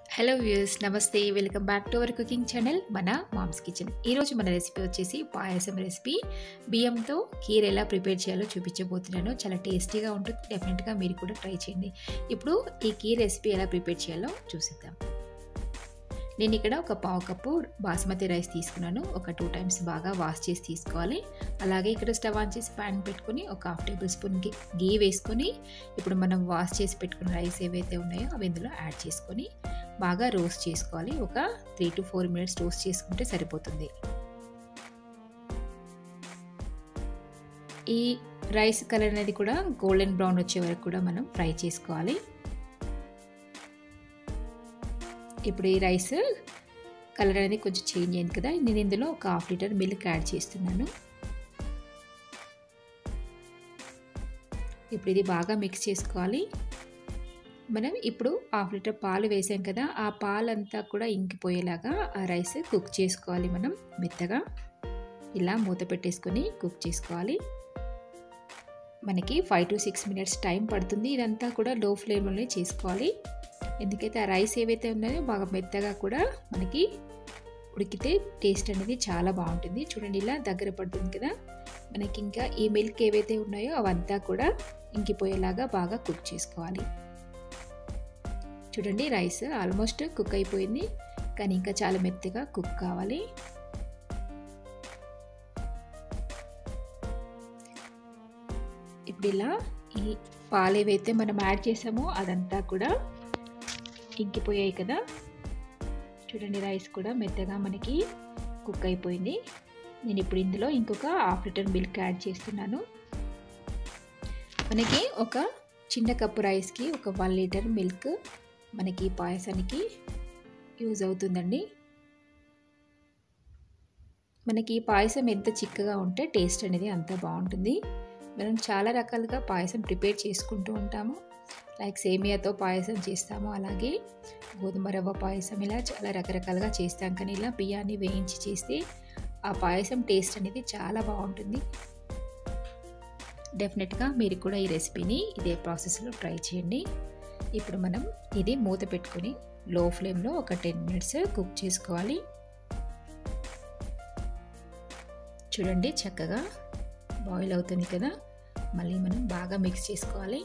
hello views నమస్తే welcome back to our cooking channel మన mom's kitchen ఈరోజు మన రెసిపీ వచ్చేసి పాయసం రెసిపీ బియ్యంతో కీర్ ఎలా ప్రిపేర్ చేయాలో చూపించబోతున్నాను చాలా టేస్టీగా ఉంటుంది డెఫినెట్గా మీరు కూడా ట్రై చేయండి ఇప్పుడు ఈ కీర్ రెసిపీ ఎలా ప్రిపేర్ చేయాలో చూసిద్దాం నేను ఇక్కడ ఒక పావు కప్పు బాస్మతి రైస్ తీసుకున్నాను ఒక టూ టైమ్స్ బాగా వాష్ చేసి తీసుకోవాలి అలాగే ఇక్కడ స్టవ్ ఆన్ చేసి ప్యాన్ పెట్టుకొని ఒక హాఫ్ టేబుల్ స్పూన్ గీ వేసుకొని ఇప్పుడు మనం వాష్ చేసి పెట్టుకున్న రైస్ ఏవైతే ఉన్నాయో అవి ఇందులో యాడ్ చేసుకొని బాగా రోస్ట్ చేసుకోవాలి ఒక three to four minutes roast చేసుకుంటే సరిపోతుంది ఈ రైస్ కలర్ అనేది కూడా గోల్డెన్ బ్రౌన్ వచ్చే వరకు కూడా మనం ఫ్రై చేసుకోవాలి ఇప్పుడు ఈ రైస్ కలర్ అనేది కొంచెం చేంజ్ అయింది కదా నేను ఇందులో ఒక హాఫ్ లీటర్ మిల్క్ యాడ్ చేస్తున్నాను ఇప్పుడు ఇది బాగా మిక్స్ చేసుకోవాలి మనం ఇప్పుడు హాఫ్ లీటర్ పాలు వేసాం కదా ఆ పాలంతా కూడా ఇంకిపోయేలాగా ఆ రైస్ కుక్ చేసుకోవాలి మనం మెత్తగా ఇలా మూత పెట్టేసుకొని కుక్ చేసుకోవాలి మనకి five to six minutes time పడుతుంది ఇదంతా కూడా లో ఫ్లేమ్లోనే చేసుకోవాలి ఎందుకైతే ఆ రైస్ ఏవైతే ఉన్నాయో బాగా మెత్తగా కూడా మనకి ఉడికితే టేస్ట్ అనేది చాలా బాగుంటుంది చూడండి ఇలా దగ్గర పడుతుంది కదా మనకి ఇంకా ఈ మిల్క్ ఏవైతే ఉన్నాయో అవంతా కూడా ఇంకిపోయేలాగా బాగా కుక్ చేసుకోవాలి చూడండి రైస్ ఆల్మోస్ట్ కుక్ అయిపోయింది కానీ ఇంకా చాలా మెత్తగా కుక్ కావాలి ఇప్పుడు ఇలా ఈ పాలు ఏవైతే మనం యాడ్ చేసామో అదంతా కూడా ఇంకిపోయాయి కదా చూడండి రైస్ కూడా మెత్తగా మనకి కుక్ అయిపోయింది నేను ఇప్పుడు ఇందులో ఇంకొక హాఫ్ లీటర్ మిల్క్ యాడ్ చేస్తున్నాను మనకి ఒక చిన్న కప్పు రైస్కి ఒక వన్ లీటర్ మిల్క్ మనకి పాయసానికి యూజ్ అవుతుందండి మనకి పాయసం ఎంత చిక్కగా ఉంటే టేస్ట్ అనేది అంత బాగుంటుంది మనం చాలా రకాలుగా పాయసం ప్రిపేర్ చేసుకుంటూ ఉంటాము లైక్ సేమియాతో పాయసం చేస్తాము అలాగే గోధుమ రవ్వ పాయసం ఇలా చాలా రకరకాలుగా చేస్తాం కానీ ఇలా బియ్యాన్ని వేయించి చేస్తే ఆ పాయసం టేస్ట్ అనేది చాలా బాగుంటుంది డెఫినెట్గా మీరు కూడా ఈ రెసిపీని ఇదే ప్రాసెస్లో ట్రై చేయండి ఇప్పుడు మనం ఇది మూత పెట్టుకొని లో ఫ్లేమ్లో ఒక టెన్ మినిట్స్ కుక్ చేసుకోవాలి చూడండి చక్కగా బాయిల్ అవుతుంది కదా మళ్ళీ మనం బాగా మిక్స్ చేసుకోవాలి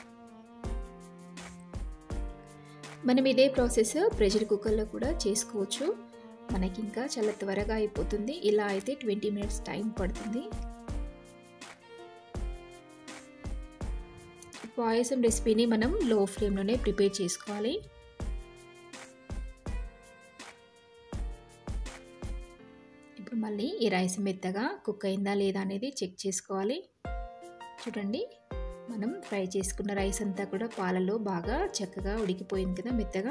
మనం ఇదే ప్రాసెస్ ప్రెషర్ కుక్కర్లో కూడా చేసుకోవచ్చు మనకి ఇంకా చాలా త్వరగా అయిపోతుంది ఇలా అయితే ట్వంటీ మినిట్స్ టైం పడుతుంది పాయసం రెసిపీని మనం లో ఫ్లేమ్లోనే ప్రిపేర్ చేసుకోవాలి ఇప్పుడు మళ్ళీ ఈ రైస్ మెత్తగా కుక్ అయిందా లేదా అనేది చెక్ చేసుకోవాలి చూడండి మనం ఫ్రై చేసుకున్న రైస్ అంతా కూడా పాలలో బాగా చక్కగా ఉడికిపోయింది కదా మెత్తగా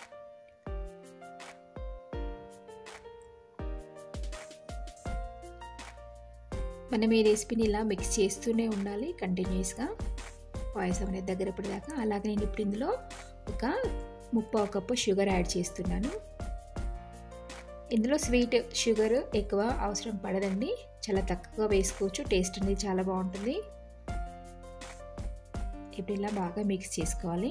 మనం ఈ రెసిపీని ఇలా మిక్స్ చేస్తూనే ఉండాలి కంటిన్యూస్గా పాయసం అనేది దగ్గర పడేదాకా అలాగే నేను ఇప్పుడు ఇందులో ఒక ముప్పావు కప్పు షుగర్ యాడ్ చేస్తున్నాను ఇందులో స్వీట్ షుగర్ ఎక్కువ అవసరం పడదండి చాలా తక్కువగా వేసుకోవచ్చు టేస్ట్ అనేది చాలా బాగుంటుంది ఇప్పుడు ఇలా బాగా మిక్స్ చేసుకోవాలి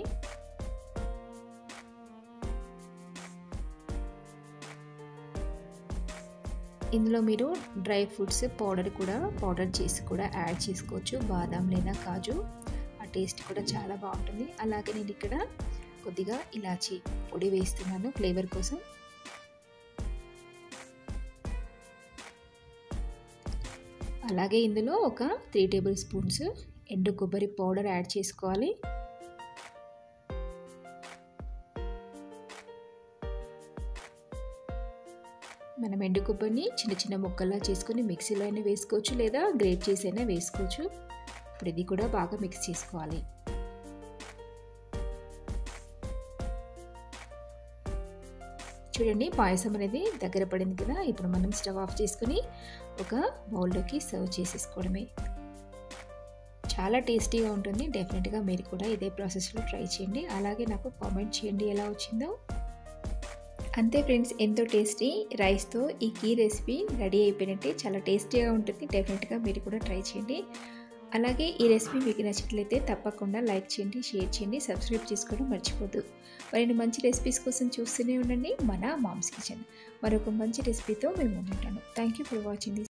ఇందులో మీరు డ్రై ఫ్రూట్స్ పౌడర్ కూడా పౌడర్ చేసి కూడా యాడ్ చేసుకోవచ్చు బాదాం లేదా కాజు ఆ టేస్ట్ కూడా చాలా బాగుంటుంది అలాగే నేను ఇక్కడ కొద్దిగా ఇలాచీ పొడి వేస్తున్నాను ఫ్లేవర్ కోసం అలాగే ఇందులో ఒక త్రీ టేబుల్ స్పూన్స్ ఎండు కొబ్బరి పౌడర్ యాడ్ చేసుకోవాలి మనం ఎండు కొబ్బరిని చిన్న చిన్న ముక్కల్లా చేసుకొని మిక్సీలో అయినా వేసుకోవచ్చు లేదా గ్రేట్ చేసి అయినా వేసుకోవచ్చు ఇప్పుడు ఇది కూడా బాగా మిక్స్ చేసుకోవాలి చూడండి పాయసం అనేది దగ్గర పడింది కదా ఇప్పుడు మనం స్టవ్ ఆఫ్ చేసుకుని ఒక బౌల్లోకి సర్వ్ చేసేసుకోవడమే చాలా టేస్టీగా ఉంటుంది డెఫినెట్గా మీరు కూడా ఇదే ప్రాసెస్లో ట్రై చేయండి అలాగే నాకు కామెంట్ చేయండి ఎలా వచ్చిందో అంతే ఫ్రెండ్స్ ఎంతో టేస్టీ రైస్తో ఈ కీ రెసిపీ రెడీ అయిపోయినట్టే చాలా టేస్టీగా ఉంటుంది డెఫినెట్గా మీరు కూడా ట్రై చేయండి అలాగే ఈ రెసిపీ మీకు నచ్చినట్లయితే తప్పకుండా లైక్ చేయండి షేర్ చేయండి సబ్స్క్రైబ్ చేసుకోవడం మర్చిపోద్దు మరిన్ని మంచి రెసిపీస్ కోసం చూస్తూనే ఉండండి మన మామ్స్ కిచెన్ మరొక మంచి రెసిపీతో మేము ఉంటాను thank you for watching this